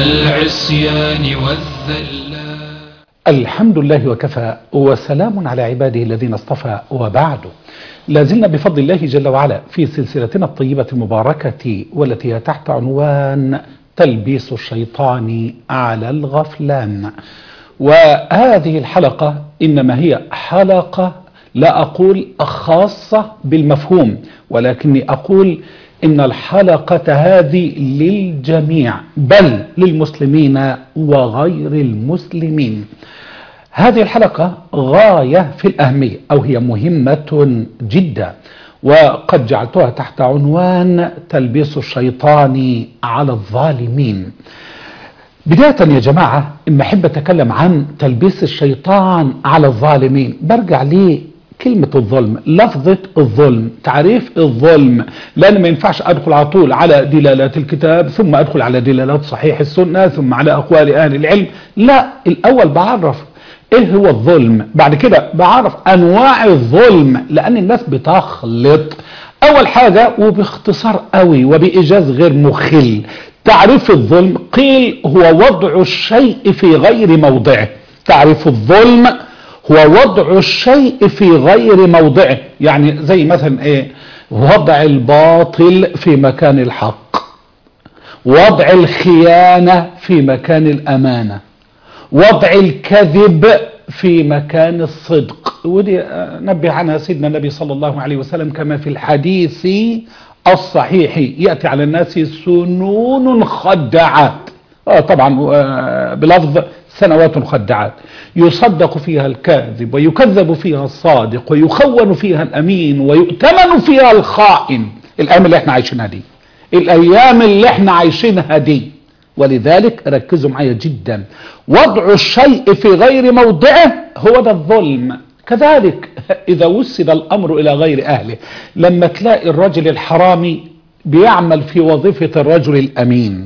العصيان والذلات الحمد لله وكفى وسلام على عباده الذين اصطفى وبعد لازلنا بفضل الله جل وعلا في سلسلتنا الطيبة المباركة والتي هي تحت عنوان تلبيس الشيطان على الغفلان وهذه الحلقة إنما هي حلقة لا أقول خاصة بالمفهوم ولكني أقول إن الحلقة هذه للجميع بل للمسلمين وغير المسلمين هذه الحلقة غاية في الأهمية أو هي مهمة جدا وقد جعلتها تحت عنوان تلبيس الشيطان على الظالمين بداية يا جماعة إما أحب أتكلم عن تلبيس الشيطان على الظالمين برجع ليه كلمة الظلم لفظة الظلم تعريف الظلم لأن ما ينفعش أدخل على طول على دلالات الكتاب ثم أدخل على دلالات صحيح السنة ثم على أقوال أهل العلم لا الأول بعرف إيه هو الظلم بعد كده بعرف أنواع الظلم لأن الناس بتخلط أول حاجة وباختصار قوي وبإيجاز غير مخل تعريف الظلم قيل هو وضع الشيء في غير موضعه تعريف الظلم هو وضع الشيء في غير موضعه يعني زي مثلا ايه وضع الباطل في مكان الحق وضع الخيانة في مكان الأمانة وضع الكذب في مكان الصدق ودي نبه عنها سيدنا النبي صلى الله عليه وسلم كما في الحديث الصحيح يأتي على الناس سنون خدعات آه طبعا آه بلفظ سنوات خدعات يصدق فيها الكاذب ويكذب فيها الصادق ويخون فيها الأمين ويؤتمن فيها الخائن الأيام اللي احنا عايشينها دي الأيام اللي احنا عايشينها دي ولذلك ركزوا معايا جدا وضع الشيء في غير موضعه هو ده الظلم كذلك إذا وسد الأمر إلى غير أهله لما تلاقي الرجل الحرامي بيعمل في وظيفة الرجل الأمين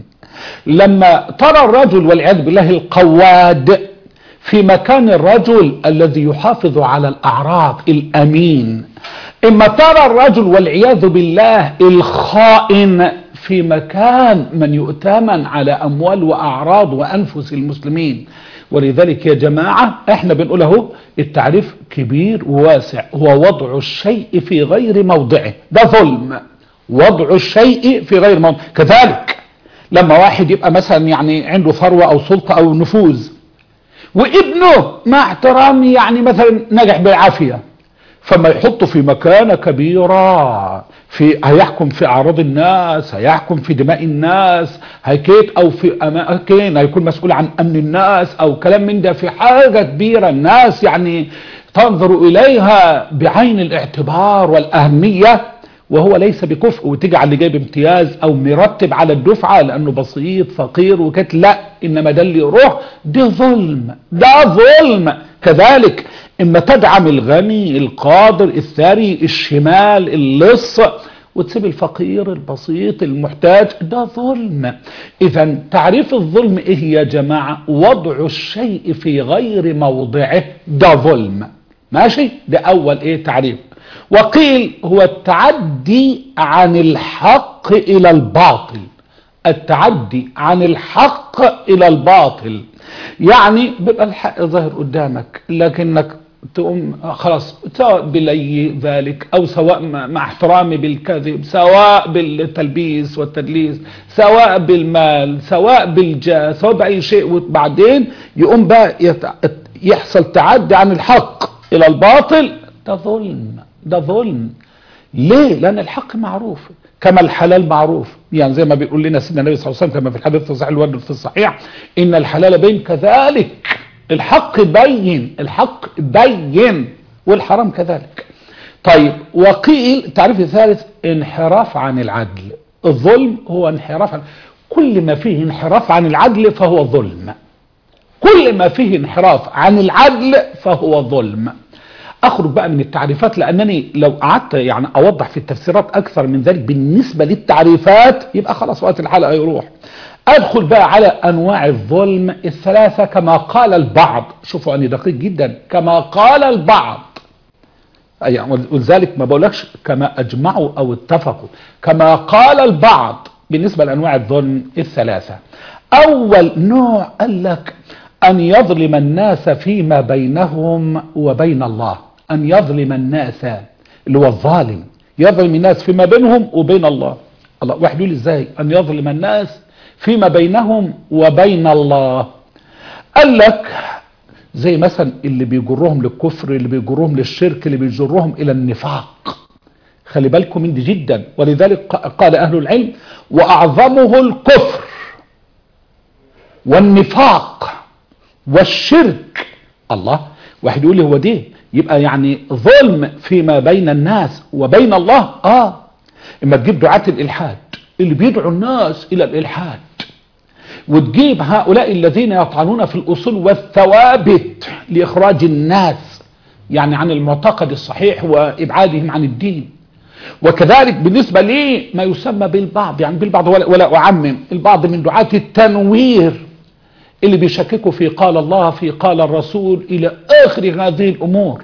لما ترى الرجل والعياذ بالله القواد في مكان الرجل الذي يحافظ على الأعراض الأمين إما ترى الرجل والعياذ بالله الخائن في مكان من يؤتمن على أموال وأعراض وأنفس المسلمين ولذلك يا جماعة احنا بنقوله التعريف كبير وواسع هو وضع الشيء في غير موضعه ده ظلم وضع الشيء في غير موضعه كذلك لما واحد يبقى مثلا يعني عنده ثروة أو سلطة أو نفوذ وابنه مع احترامي يعني مثلا نجح بالعافية فما يحطه في مكانة كبيرة في هيحكم في أعراض الناس هيحكم في دماء الناس هيكيت أو في أماكن هيكون مسؤول عن أمن الناس أو كلام من ده في حاجة كبيرة الناس يعني تنظر إليها بعين الاعتبار والأهمية وهو ليس بكفء وتيجي على اللي جايب امتياز او مرتب على الدفعه لانه بسيط فقير وكت لا انما ده اللي يروح ده ظلم ده ظلم كذلك اما تدعم الغني القادر الثري الشمال اللص وتسيب الفقير البسيط المحتاج ده ظلم اذا تعريف الظلم ايه يا جماعه وضع الشيء في غير موضعه ده ظلم ماشي ده اول ايه تعريف وقيل هو التعدي عن الحق إلى الباطل التعدي عن الحق إلى الباطل يعني بيبقى الحق ظاهر قدامك لكنك تقوم خلاص سواء بلي ذلك أو سواء مع احترامي بالكذب سواء بالتلبيس والتدليس سواء بالمال سواء بالجاه سواء بأي شيء وبعدين يقوم بقى يحصل تعدي عن الحق إلى الباطل ده ظلم ده ظلم ليه لان الحق معروف كما الحلال معروف يعني زي ما بيقول لنا سيدنا النبي صلى الله عليه وسلم كما في الحديث الصحيح الورد في الصحيح ان الحلال بين كذلك الحق بين الحق بين والحرام كذلك طيب وقيل التعريف الثالث انحراف عن العدل الظلم هو انحراف عن كل ما فيه انحراف عن العدل فهو ظلم كل ما فيه انحراف عن العدل فهو ظلم اخرج بقى من التعريفات لانني لو قعدت يعني اوضح في التفسيرات اكثر من ذلك بالنسبة للتعريفات يبقى خلاص وقت الحلقة يروح ادخل بقى على انواع الظلم الثلاثة كما قال البعض شوفوا اني دقيق جدا كما قال البعض يعني ولذلك ما بقولكش كما اجمعوا او اتفقوا كما قال البعض بالنسبة لانواع الظلم الثلاثة أول نوع قال لك أن يظلم الناس فيما بينهم وبين الله أن يظلم الناس اللي هو الظالم يظلم الناس فيما بينهم وبين الله الله واحد يقول ازاي أن يظلم الناس فيما بينهم وبين الله قال لك زي مثلا اللي بيجرهم للكفر اللي بيجرهم للشرك اللي بيجرهم إلى النفاق خلي بالكم من دي جدا ولذلك قال أهل العلم وأعظمه الكفر والنفاق والشرك الله واحد يقول لي هو دي يبقى يعني ظلم فيما بين الناس وبين الله اه اما تجيب دعاة الالحاد اللي بيدعوا الناس الى الالحاد وتجيب هؤلاء الذين يطعنون في الاصول والثوابت لاخراج الناس يعني عن المعتقد الصحيح وابعادهم عن الدين وكذلك بالنسبة لي ما يسمى بالبعض يعني بالبعض ولا, ولا أعمم البعض من دعاة التنوير اللي بيشككوا في قال الله في قال الرسول إلى آخر هذه الأمور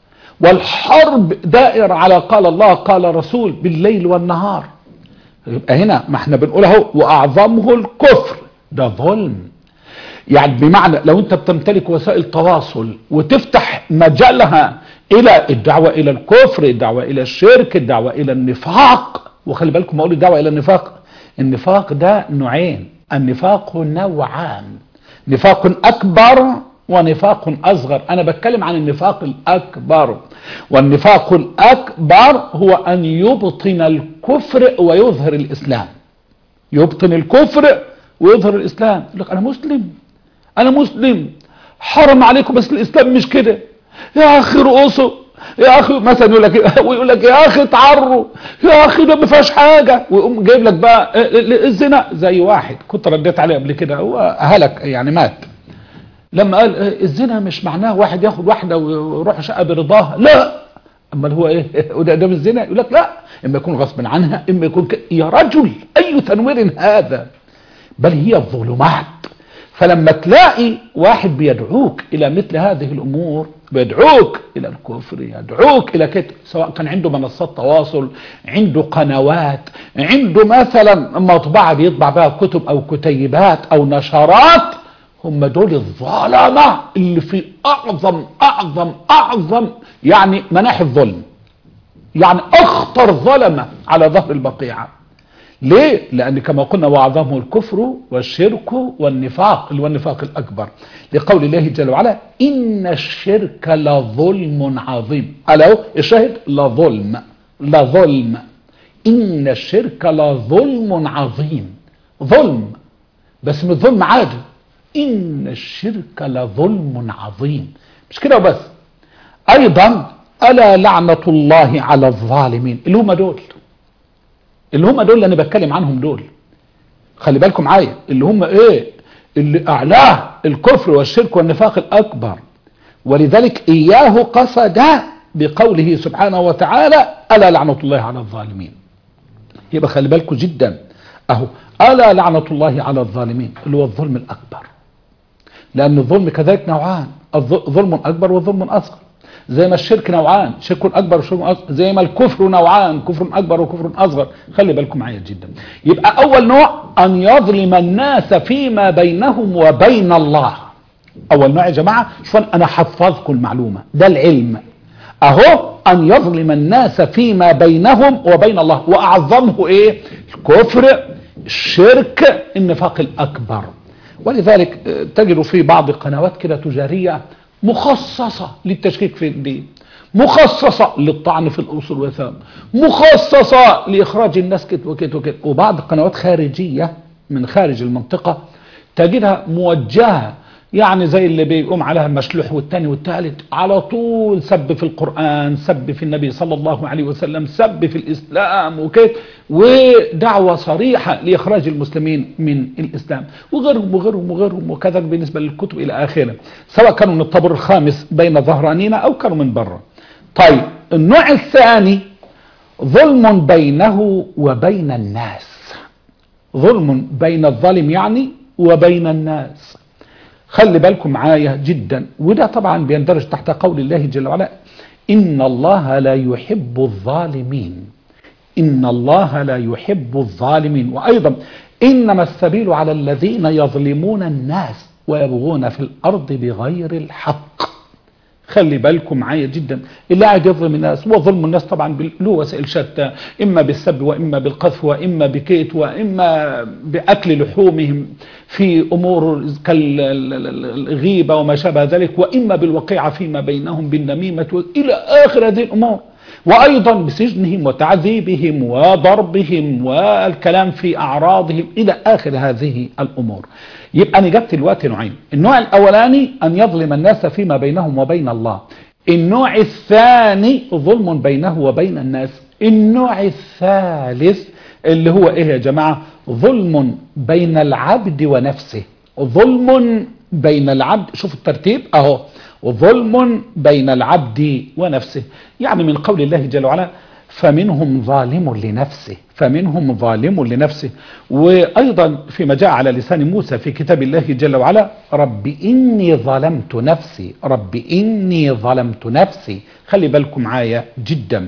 والحرب دائر على قال الله قال الرسول بالليل والنهار يبقى هنا ما احنا بنقول اهو واعظمه الكفر ده ظلم يعني بمعنى لو انت بتمتلك وسائل تواصل وتفتح مجالها الى الدعوة الى الكفر الدعوة الى الشرك الدعوة الى النفاق وخلي بالكم ما اقول الدعوة الى النفاق النفاق ده نوعين النفاق نوعان نفاق اكبر ونفاق اصغر انا بتكلم عن النفاق الاكبر والنفاق الاكبر هو ان يبطن الكفر ويظهر الاسلام يبطن الكفر ويظهر الاسلام يقول لك انا مسلم انا مسلم حرم عليكم بس الاسلام مش كده يا اخي رؤوسه يا اخي مثلا يقول لك ويقول لك يا اخي اتعروا يا اخي ده ما فيهاش حاجه ويقوم جايب لك بقى الزنا زي واحد كنت رديت عليه قبل كده هو هلك يعني مات لما قال الزنا مش معناه واحد ياخد واحده ويروح شقه برضاها لا اما هو ايه وده ده مش زنا يقول لك لا اما يكون غصب عنها اما يكون ك... يا رجل اي تنوير هذا بل هي الظلمات فلما تلاقي واحد بيدعوك الى مثل هذه الامور بيدعوك الى الكفر يدعوك الى كده سواء كان عنده منصات تواصل عنده قنوات عنده مثلا مطبعه بيطبع بها كتب او كتيبات او نشرات هم دول الظلمه اللي في اعظم اعظم اعظم يعني مناحي الظلم يعني اخطر ظلمه على ظهر البقيعه ليه؟ لأن كما قلنا وأعظمه الكفر والشرك والنفاق اللي هو النفاق الأكبر لقول الله جل وعلا إن الشرك لظلم عظيم ألا الشاهد لظلم لظلم إن الشرك لظلم عظيم ظلم بس مش ظلم عادي إن الشرك لظلم عظيم مش كده وبس أيضا ألا لعنة الله على الظالمين اللي هم دول اللي هم دول اللي انا بتكلم عنهم دول خلي بالكم معايا اللي هم ايه اللي اعلاه الكفر والشرك والنفاق الاكبر ولذلك اياه قصد بقوله سبحانه وتعالى الا لعنه الله على الظالمين يبقى خلي بالكم جدا اهو الا لعنه الله على الظالمين اللي هو الظلم الاكبر لان الظلم كذلك نوعان ظلم اكبر وظلم اصغر زي ما الشرك نوعان شرك اكبر وشرك اصغر زي ما الكفر نوعان كفر اكبر وكفر اصغر خلي بالكم معايا جدا يبقى اول نوع ان يظلم الناس فيما بينهم وبين الله اول نوع يا جماعه شوف انا حفظكم المعلومه ده العلم اهو ان يظلم الناس فيما بينهم وبين الله واعظمه ايه الكفر الشرك النفاق الاكبر ولذلك تجد في بعض القنوات كده تجاريه مخصصة للتشكيك في الدين مخصصة للطعن في الأصول والثام مخصصة لإخراج الناس كت وكت وكت وبعض القنوات خارجية من خارج المنطقة تجدها موجهة يعني زي اللي بيقوم عليها المشلوح والتاني والتالت على طول سب في القرآن سب في النبي صلى الله عليه وسلم سب في الإسلام وكيف ودعوة صريحة لإخراج المسلمين من الإسلام وغيرهم وغيرهم وغيرهم وكذا بالنسبة للكتب إلى آخره سواء كانوا من الطبر الخامس بين ظهرانينا أو كانوا من بره طيب النوع الثاني ظلم بينه وبين الناس ظلم بين الظالم يعني وبين الناس خلي بالكم معايا جدا وده طبعا بيندرج تحت قول الله جل وعلا إن الله لا يحب الظالمين إن الله لا يحب الظالمين وأيضا إنما السبيل على الذين يظلمون الناس ويبغون في الأرض بغير الحق خلي بالكم معايا جدا اللي قاعد يظلم الناس وظلم الناس طبعا له وسائل شتى اما بالسب واما بالقذف واما بكيت واما باكل لحومهم في امور كالغيبه وما شابه ذلك واما بالوقيعه فيما بينهم بالنميمه الى اخر هذه الامور وايضا بسجنهم وتعذيبهم وضربهم والكلام في اعراضهم الى اخر هذه الامور يبقى انا جبت الوقت نوعين النوع الاولاني ان يظلم الناس فيما بينهم وبين الله النوع الثاني ظلم بينه وبين الناس النوع الثالث اللي هو ايه يا جماعة ظلم بين العبد ونفسه ظلم بين العبد شوف الترتيب اهو ظلم بين العبد ونفسه يعني من قول الله جل وعلا فمنهم ظالم لنفسه فمنهم ظالم لنفسه وأيضا فيما جاء على لسان موسى في كتاب الله جل وعلا رب إني ظلمت نفسي رب إني ظلمت نفسي خلي بالكم معايا جدا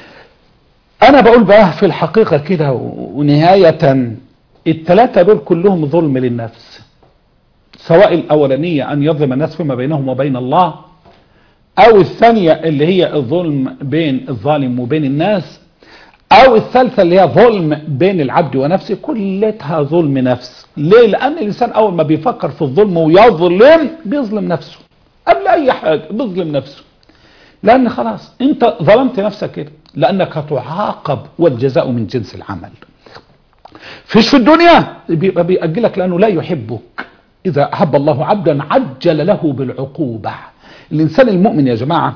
أنا بقول بقى في الحقيقة كده ونهاية الثلاثة دول كلهم ظلم للنفس سواء الأولانية أن يظلم الناس فيما بينهم وبين الله أو الثانية اللي هي الظلم بين الظالم وبين الناس أو الثالثة اللي هي ظلم بين العبد ونفسه كلتها ظلم نفس ليه؟ لأن الإنسان أول ما بيفكر في الظلم ويظلم بيظلم نفسه قبل أي حاجة بيظلم نفسه لأن خلاص أنت ظلمت نفسك كده لأنك هتعاقب والجزاء من جنس العمل فيش في الدنيا بيبقى بيأجلك لأنه لا يحبك إذا أحب الله عبدا عجل له بالعقوبة الإنسان المؤمن يا جماعة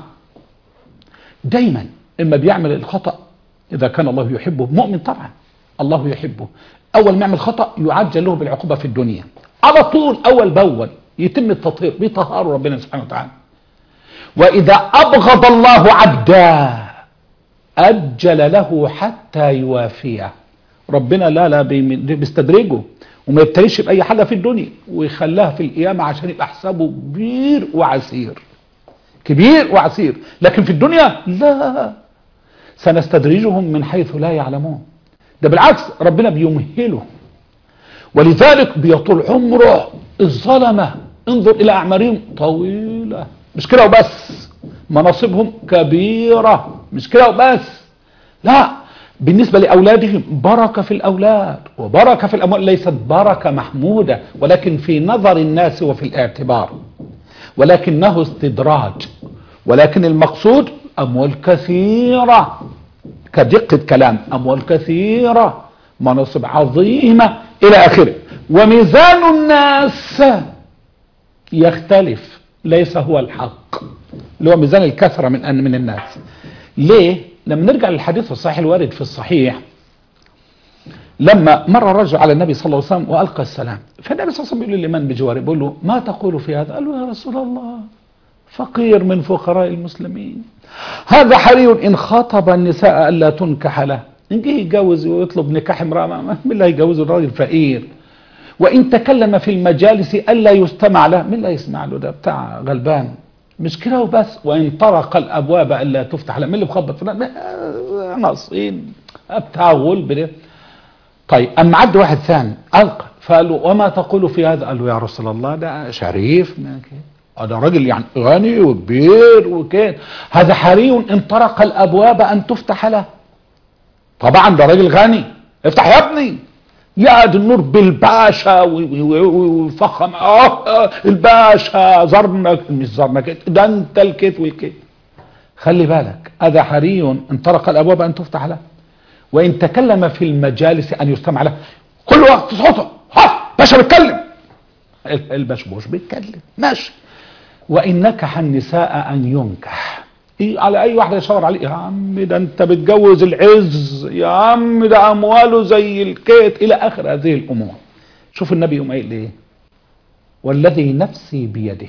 دايما إما بيعمل الخطأ إذا كان الله يحبه مؤمن طبعا الله يحبه أول ما يعمل خطأ يعجل له بالعقوبة في الدنيا على طول أول بأول يتم التطهير بطهاره ربنا سبحانه وتعالى وإذا أبغض الله عبدا أجل له حتى يوافيه ربنا لا لا بيستدرجه وما يبتليش بأي حاجة في الدنيا ويخليها في القيامة عشان يبقى حسابه كبير وعسير كبير وعسير لكن في الدنيا لا سنستدرجهم من حيث لا يعلمون ده بالعكس ربنا بيمهله ولذلك بيطول عمره الظلمة انظر إلى أعمارهم طويلة مش كده وبس مناصبهم كبيرة مش كده وبس لا بالنسبة لأولادهم بركة في الأولاد وبركة في الأموال ليست بركة محمودة ولكن في نظر الناس وفي الاعتبار ولكنه استدراج ولكن المقصود أموال كثيرة كدقة كلام أموال كثيرة مناصب عظيمة إلى آخره وميزان الناس يختلف ليس هو الحق اللي هو ميزان الكثرة من أن من الناس ليه؟ لما نرجع للحديث الصحيح الوارد في الصحيح لما مر رجل على النبي صلى الله عليه وسلم وألقى السلام فالنبي صلى الله عليه وسلم بيقول لمن بجواره بيقول له ما تقول في هذا قال له يا رسول الله فقير من فقراء المسلمين هذا حري إن خاطب النساء ألا تنكح له إن جه يتجوز ويطلب نكاح امرأة من اللي هيجوزه الراجل فقير وإن تكلم في المجالس ألا يستمع له من اللي يسمع له ده بتاع غلبان مش كده وبس وإن طرق الأبواب ألا تفتح له من اللي بخبط فلان ناقصين بتاع غلب ده طيب أما عد واحد ثاني ألقى فقال له وما تقول في هذا قال له يا رسول الله ده شريف هذا راجل يعني غني وكبير وكده هذا حري ان طرق الابواب ان تفتح له طبعا ده راجل غني افتح يا ابني يقعد النور بالباشا ويفخم اه الباشا زرنك مش زرنك ده انت الكت والكت خلي بالك هذا حري ان طرق الابواب ان تفتح له وان تكلم في المجالس ان يستمع له كل وقت صوته ها باشا بيتكلم البشبوش بيتكلم ماشي وإن نكح النساء أن ينكح إيه على أي واحدة يشاور عليه يا عم ده أنت بتجوز العز يا عم ده أمواله زي الكيت إلى آخر هذه الأمور شوف النبي يوم قايل إيه والذي نفسي بيده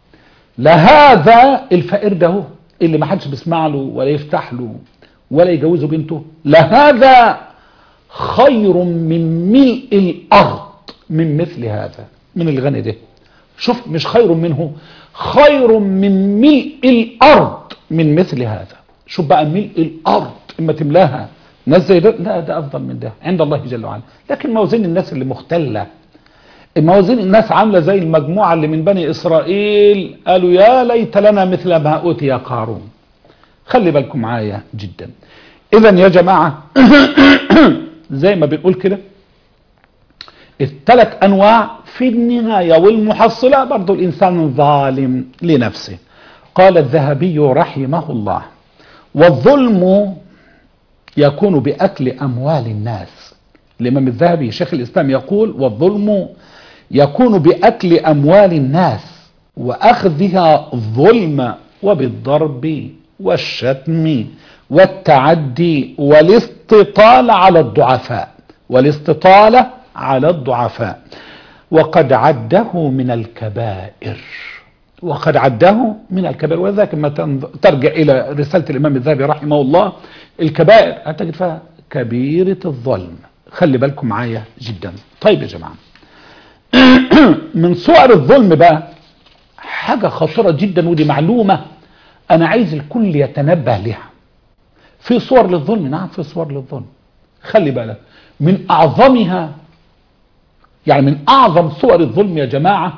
لهذا الفقير ده هو اللي ما حدش بيسمع له ولا يفتح له ولا يجوزه بنته لهذا خير من ملء الأرض من مثل هذا من الغني ده شوف مش خير منه خير من ملء الأرض من مثل هذا شوف بقى ملء الأرض إما تملاها ناس زي ده لا ده افضل من ده عند الله جل وعلا لكن موازين الناس اللي مختله موازين الناس عامله زي المجموعه اللي من بني اسرائيل قالوا يا ليت لنا مثل ما اوتي قارون خلي بالكم معايا جدا اذا يا جماعه زي ما بنقول كده الثلاث انواع في النهايه والمحصله برضو الانسان ظالم لنفسه قال الذهبي رحمه الله والظلم يكون باكل اموال الناس الامام الذهبي شيخ الاسلام يقول والظلم يكون باكل اموال الناس واخذها ظلما وبالضرب والشتم والتعدي والاستطاله على الضعفاء والاستطاله على الضعفاء وقد عده من الكبائر وقد عده من الكبائر وذلك ما ترجع إلى رسالة الإمام الذهبي رحمه الله الكبائر هتجد فيها كبيرة الظلم خلي بالكم معايا جدا طيب يا جماعة من صور الظلم بقى حاجة خطيرة جدا ودي معلومة أنا عايز الكل يتنبه لها في صور للظلم نعم في صور للظلم خلي بالك من أعظمها يعني من أعظم صور الظلم يا جماعة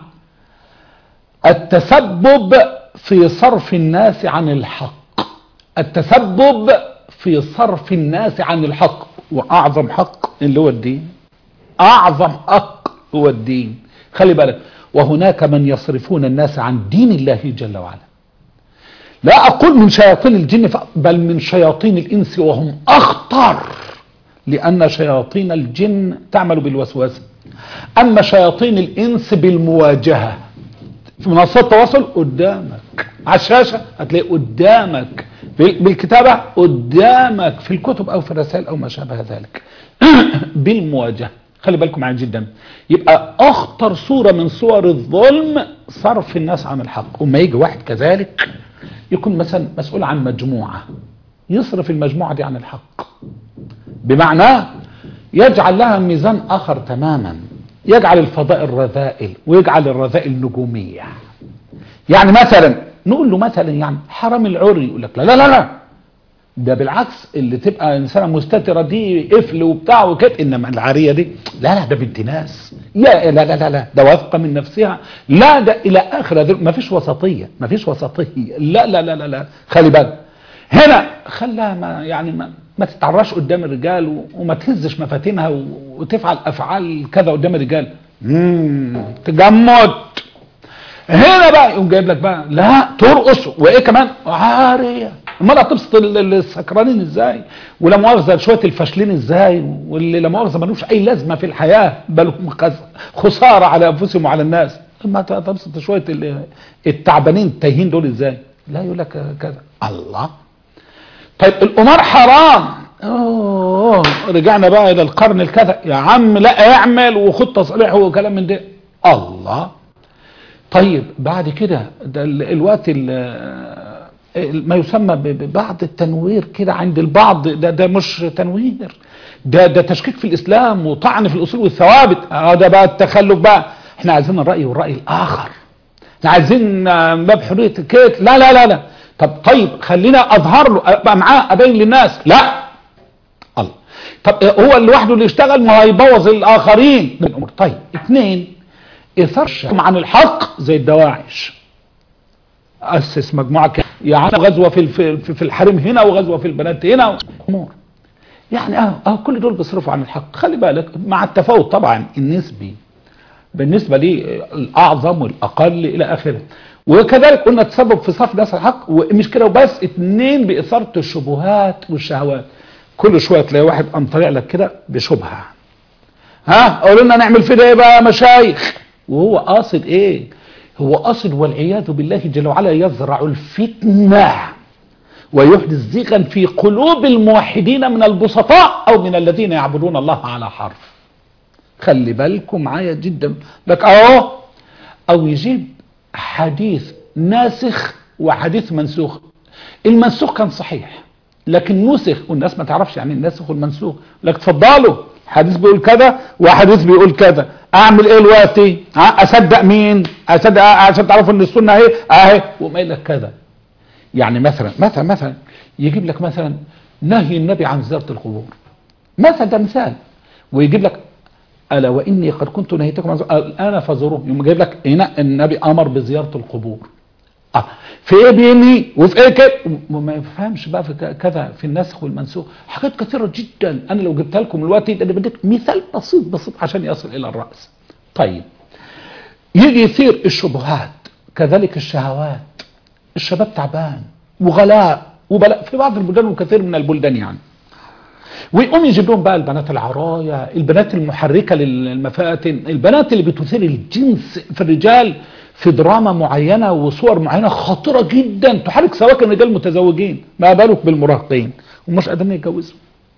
التسبب في صرف الناس عن الحق التسبب في صرف الناس عن الحق وأعظم حق اللي هو الدين أعظم حق هو الدين خلي بالك وهناك من يصرفون الناس عن دين الله جل وعلا لا أقول من شياطين الجن بل من شياطين الإنس وهم أخطر لأن شياطين الجن تعمل بالوسواس أما شياطين الإنس بالمواجهة في منصات التواصل قدامك على الشاشة هتلاقي قدامك بالكتابة قدامك في الكتب أو في الرسائل أو ما شابه ذلك بالمواجهة خلي بالكم معايا جدا يبقى أخطر صورة من صور الظلم صرف الناس عن الحق وما يجي واحد كذلك يكون مثلا مسؤول عن مجموعة يصرف المجموعة دي عن الحق بمعنى يجعل لها ميزان آخر تماما يجعل الفضائل رذائل ويجعل الرذائل نجومية يعني مثلا نقول له مثلا يعني حرام العري يقول لك لا لا لا لا ده بالعكس اللي تبقى انسانه مستتره دي قفل وبتاع وكده انما العاريه دي لا لا ده بنت ناس يا لا لا لا لا ده واثقه من نفسها لا ده الى اخر ما فيش وسطيه ما فيش وسطيه لا لا لا لا لا خلي بالك هنا خلاها ما يعني ما, ما تتعراش قدام الرجال وما تهزش مفاتنها وتفعل افعال كذا قدام الرجال امم تجمد هنا بقى يقوم جايب لك بقى لا ترقص وايه كمان عاريه امال هتبسط السكرانين ازاي ولا مؤاخذه شويه الفاشلين ازاي واللي لا مؤاخذه ملوش اي لازمه في الحياه بل هم خساره على انفسهم وعلى الناس اما تبسط شويه التعبانين التايهين دول ازاي لا يقول لك كذا الله طيب القمار حرام اوه رجعنا بقى الى القرن الكذا يا عم لا اعمل وخد تصريح وكلام من ده الله طيب بعد كده ده الوقت ما يسمى ببعض التنوير كده عند البعض ده ده مش تنوير ده ده تشكيك في الاسلام وطعن في الاصول والثوابت اه ده بقى التخلف بقى احنا عايزين الراي والراي الاخر احنا عايزين باب حريه الكيت لا لا لا لا طب طيب خلينا اظهر له ابقى معاه ابين للناس لا الله طب هو لوحده اللي يشتغل ما هيبوظ الاخرين بالامور طيب اثنين اثار عن الحق زي الدواعش اسس مجموعه كده يعني غزوه في في الحريم هنا وغزوه في البنات هنا امور يعني اه اه كل دول بيصرفوا عن الحق خلي بالك مع التفاوت طبعا النسبي بالنسبه لي الاعظم والاقل الى اخره وكذلك قلنا تسبب في صرف ناس الحق ومش كده وبس اتنين باثاره الشبهات والشهوات كل شويه تلاقي واحد قام طالع لك كده بشبهه ها قولوا لنا نعمل في ده ايه بقى يا مشايخ وهو قاصد ايه هو قاصد والعياذ بالله جل وعلا يزرع الفتنه ويحدث زيغا في قلوب الموحدين من البسطاء او من الذين يعبدون الله على حرف خلي بالكم معايا جدا لك اهو او يجيب حديث ناسخ وحديث منسوخ المنسوخ كان صحيح لكن نسخ والناس ما تعرفش يعني الناسخ والمنسوخ لك تفضلوا حديث بيقول كذا وحديث بيقول كذا اعمل ايه دلوقتي اصدق مين اصدق عشان تعرفوا ان السنه اهي اهي وما قايل لك كذا يعني مثلا مثلا مثلا يجيب لك مثلا نهي النبي عن زياره القبور مثلا ده مثال ويجيب لك الا واني قد كنت نهيتكم عن زو- الان فزوروه يقوم جايب لك هنا النبي امر بزياره القبور اه في ايه بيني وفي ايه كده وما يفهمش بقى في ك- كذا في النسخ والمنسوخ حاجات كثيره جدا انا لو جبتها لكم دلوقتي ده انا بديك مثال بسيط بسيط عشان يصل الى الراس طيب يجي يثير الشبهات كذلك الشهوات الشباب تعبان وغلاء وبلاء في بعض البلدان وكثير من البلدان يعني ويقوم يجيب لهم بقى البنات العرايا البنات المحركة للمفاتن البنات اللي بتثير الجنس في الرجال في دراما معينة وصور معينة خطيرة جدا تحرك سواكن الرجال المتزوجين ما بالك بالمراهقين ومش قادرين يتجوزوا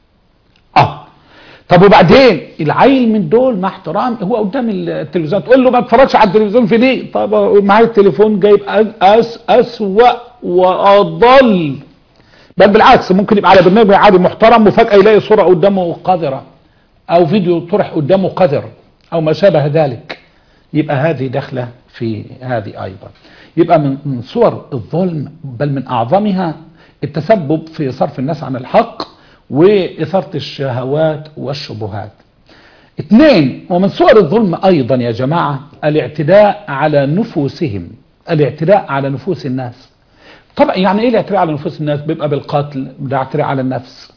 اه طب وبعدين العيل من دول مع احترام هو قدام التلفزيون تقول له ما تتفرجش على التلفزيون في ليه طب معايا التليفون جايب أس- أس أسوأ وأضل بل بالعكس ممكن يبقى على برنامج عادي محترم وفجأة يلاقي صورة قدامه قذرة أو فيديو طرح قدامه قذر أو ما شابه ذلك يبقى هذه داخلة في هذه أيضا يبقى من من صور الظلم بل من أعظمها التسبب في صرف الناس عن الحق وإثارة الشهوات والشبهات اثنين ومن صور الظلم أيضا يا جماعة الاعتداء على نفوسهم الاعتداء على نفوس الناس طبعا يعني ايه الاعتداء على نفوس الناس بيبقى بالقتل ده اعتداء على النفس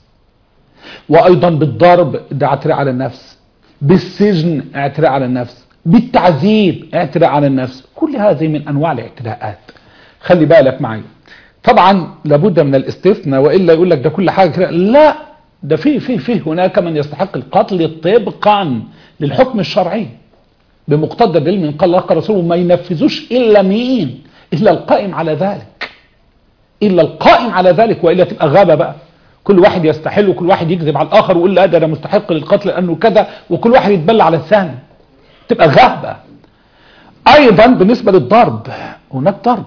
وايضا بالضرب ده اعتداء على النفس بالسجن اعتداء على النفس بالتعذيب اعتداء على النفس كل هذه من انواع الاعتداءات خلي بالك معي طبعا لابد من الاستثناء والا يقول لك ده كل حاجه كده لا ده في في في هناك من يستحق القتل طبقا للحكم الشرعي بمقتضى العلم من قال الله قال رسوله ما ينفذوش الا مين الا القائم على ذلك الا القائم على ذلك والا تبقى غابه بقى كل واحد يستحل وكل واحد يكذب على الاخر ويقول لا ده انا مستحق للقتل لانه كذا وكل واحد يتبلى على الثاني تبقى غابه ايضا بالنسبه للضرب هناك ضرب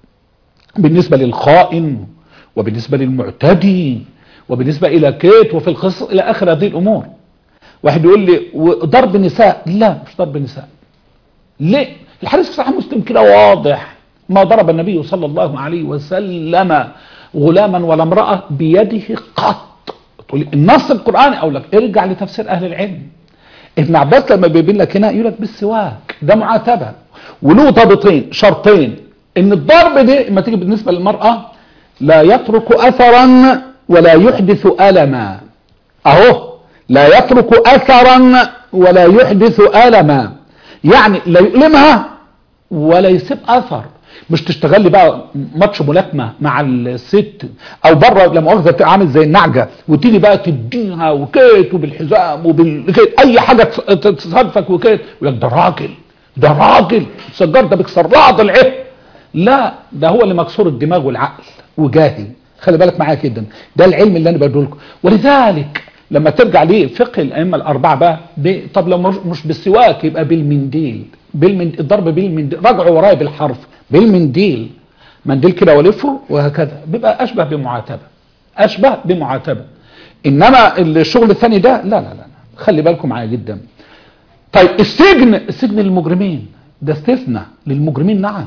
بالنسبه للخائن وبالنسبه للمعتدي وبالنسبه الى كيت وفي القصص الى اخر هذه الامور واحد يقول لي ضرب نساء لا مش ضرب نساء ليه الحديث في صحيح مسلم كده واضح ما ضرب النبي صلى الله عليه وسلم غلاما ولا امرأة بيده قط تقول لي النص القرآني أقول لك ارجع لتفسير أهل العلم ابن عباس لما بيبين لك هنا يقول لك بالسواك ده معاتبة وله ضابطين شرطين ان الضرب ده لما تيجي بالنسبة للمرأة لا يترك أثرا ولا يحدث ألما أهو لا يترك أثرا ولا يحدث ألما يعني لا يؤلمها ولا يسيب اثر مش تشتغل لي بقى ماتش ملاكمه مع الست او بره لا مؤاخذه تبقى عامل زي النعجه وتيجي بقى تديها وكيت وبالحزام وبالكيت اي حاجه تصادفك وكيت يقول لك ده راجل ده راجل سجار ده بيكسر لها ضلعه لا ده هو اللي مكسور الدماغ والعقل وجاهل خلي بالك معايا جدا ده العلم اللي انا بقوله لكم ولذلك لما ترجع لفقه الائمه الاربعه بقى ب- طب لو مش- مش بالسواك يبقى بالمنديل بالمند... الضرب بالمنديل راجعوا ورايا بالحرف بالمنديل منديل كده ولفه وهكذا بيبقى اشبه بمعاتبه اشبه بمعاتبه انما الشغل الثاني ده لا لا لا خلي بالكم معايا جدا طيب السجن السجن للمجرمين ده استثناء للمجرمين نعم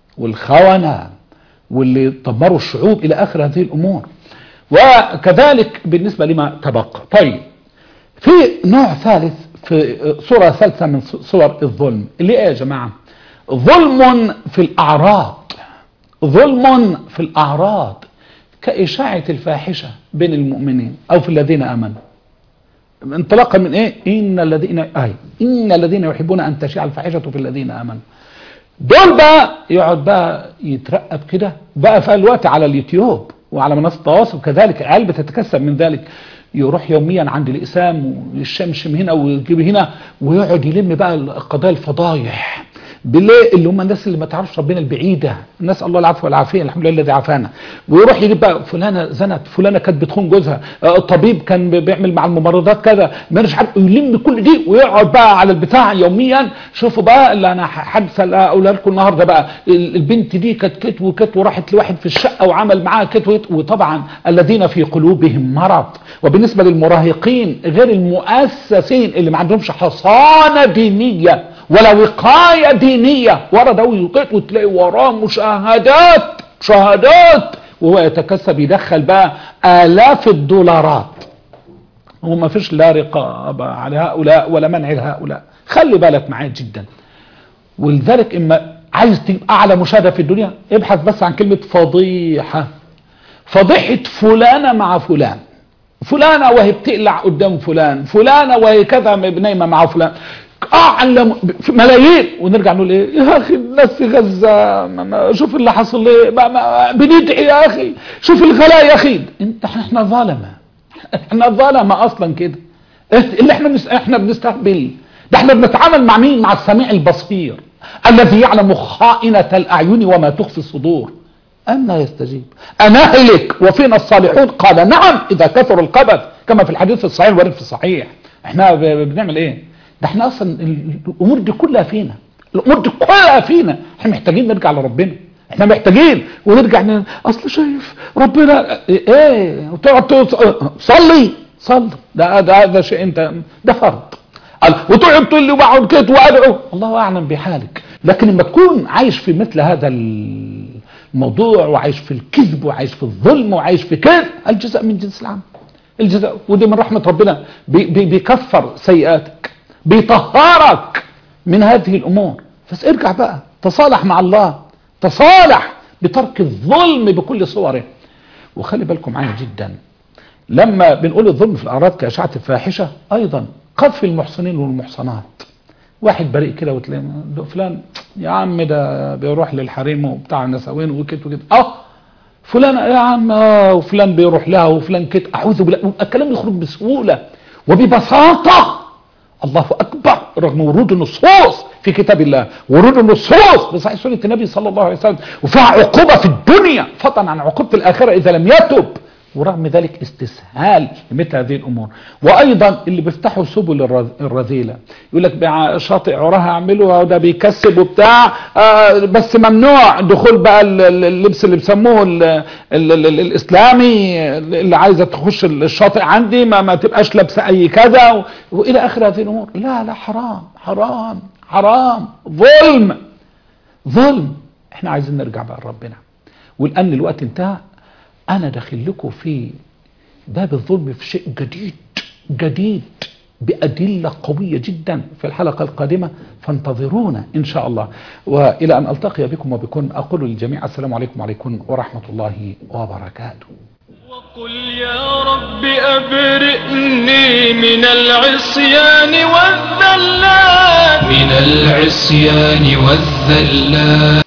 والخونة واللي دمروا الشعوب إلى آخر هذه الأمور وكذلك بالنسبة لما تبقى طيب في نوع ثالث في صورة ثالثة من صور الظلم اللي ايه يا جماعة ظلم في الأعراض ظلم في الأعراض كإشاعة الفاحشة بين المؤمنين أو في الذين آمنوا انطلاقا من ايه ان الذين اي ان الذين يحبون ان تشيع الفاحشه في الذين امنوا دول بقى يقعد بقى يترقب كده بقى في الوقت على اليوتيوب وعلى منصات التواصل كذلك عيال بتتكسب من ذلك يروح يوميا عند الاقسام ويشمشم هنا ويجيب هنا ويقعد يلم بقى قضايا الفضايح بالله اللي هم الناس اللي ما تعرفش ربنا البعيده نسال الله العفو والعافيه الحمد لله الذي عافانا ويروح يجيب بقى فلانه زنت فلانه كانت بتخون جوزها آه، الطبيب كان بيعمل مع الممرضات كذا مش عارف يلم كل دي ويقعد بقى على البتاع يوميا شوفوا بقى اللي انا حادثه اللي اقولها لكم النهارده بقى ال- البنت دي كانت كت وكت وراحت لواحد في الشقه وعمل معاها كت وكت وطبعا الذين في قلوبهم مرض وبالنسبه للمراهقين غير المؤسسين اللي ما عندهمش حصانه دينيه ولا وقايه دينيه ورا ده ويقيت وتلاقي وراه مشاهدات شهادات وهو يتكسب يدخل بقى آلاف الدولارات هو ما فيش لا رقابة على هؤلاء ولا منع لهؤلاء خلي بالك معايا جدا ولذلك اما عايز تبقى اعلى مشاهدة في الدنيا ابحث بس عن كلمة فضيحة فضيحة فلانة مع فلان فلانة وهي بتقلع قدام فلان فلانة وهي كذا نايمة مع فلان اعلم ملايين ونرجع نقول ايه يا اخي الناس في غزة ما ما شوف اللي حصل ليه ما ما بندعي يا اخي شوف الغلاء يا اخي انت احنا ظالمة احنا ظالمة اصلا كده اللي احنا بنس... احنا بنستهبل ده احنا بنتعامل مع مين مع السميع البصير الذي يعلم خائنة الاعين وما تخفي الصدور أن يستجيب أنهلك وفينا الصالحون قال نعم إذا كثر القبث كما في الحديث الصحيح الوارد في الصحيح احنا ب- بنعمل ايه ده احنا اصلا ال- الامور دي كلها فينا الامور دي كلها فينا احنا محتاجين نرجع لربنا احنا محتاجين ونرجع ن... اصل شايف ربنا ايه وتقعد تص- صلي صلي ده ده ده شيء انت ده فرض قال وتقعد تقول لي وبقعد كده وادعو الله اعلم بحالك لكن لما تكون عايش في مثل هذا الموضوع وعايش في الكذب وعايش في الظلم وعايش في كذب الجزاء من جنس العمل الجزاء ودي من رحمة ربنا بي بي بيكفر سيئاتك بيطهرك من هذه الأمور بس ارجع بقى تصالح مع الله تصالح بترك الظلم بكل صوره وخلي بالكم معايا جدا لما بنقول الظلم في الأعراض كأشعة الفاحشة أيضا قذف المحصنين والمحصنات واحد بريء كده وتلاقي ده فلان يا عم ده بيروح للحريم وبتاع نسوين وكده وكده اه فلان يا عم اه وفلان بيروح لها وفلان كده اعوذ بالله الكلام يخرج بسهوله وببساطه الله اكبر رغم ورود النصوص في كتاب الله ورود النصوص في صحيح سنه النبي صلى الله عليه وسلم وفيها عقوبه في الدنيا فضلا عن عقوبه الاخره اذا لم يتب ورغم ذلك استسهال لمثل هذه الامور وايضا اللي بيفتحوا سبل الرذ- الرذيله يقول لك بقى شاطئ عراها اعمله ده بيكسب وبتاع آه بس ممنوع دخول بقى ال- ال- اللبس اللي بيسموه ال- ال- ال- ال- الاسلامي اللي عايزه تخش الشاطئ عندي ما, ما تبقاش لابسه اي كذا و- والى اخر هذه الامور لا لا حرام حرام حرام ظلم ظلم احنا عايزين نرجع بقى لربنا والان الوقت انتهى انا داخل لكم في باب الظلم في شيء جديد جديد بأدلة قوية جدا في الحلقة القادمة فانتظرونا إن شاء الله وإلى أن ألتقي بكم وبكم أقول للجميع السلام عليكم وعليكم ورحمة الله وبركاته وقل يا رب أبرئني من العصيان والذلات من العصيان والذلات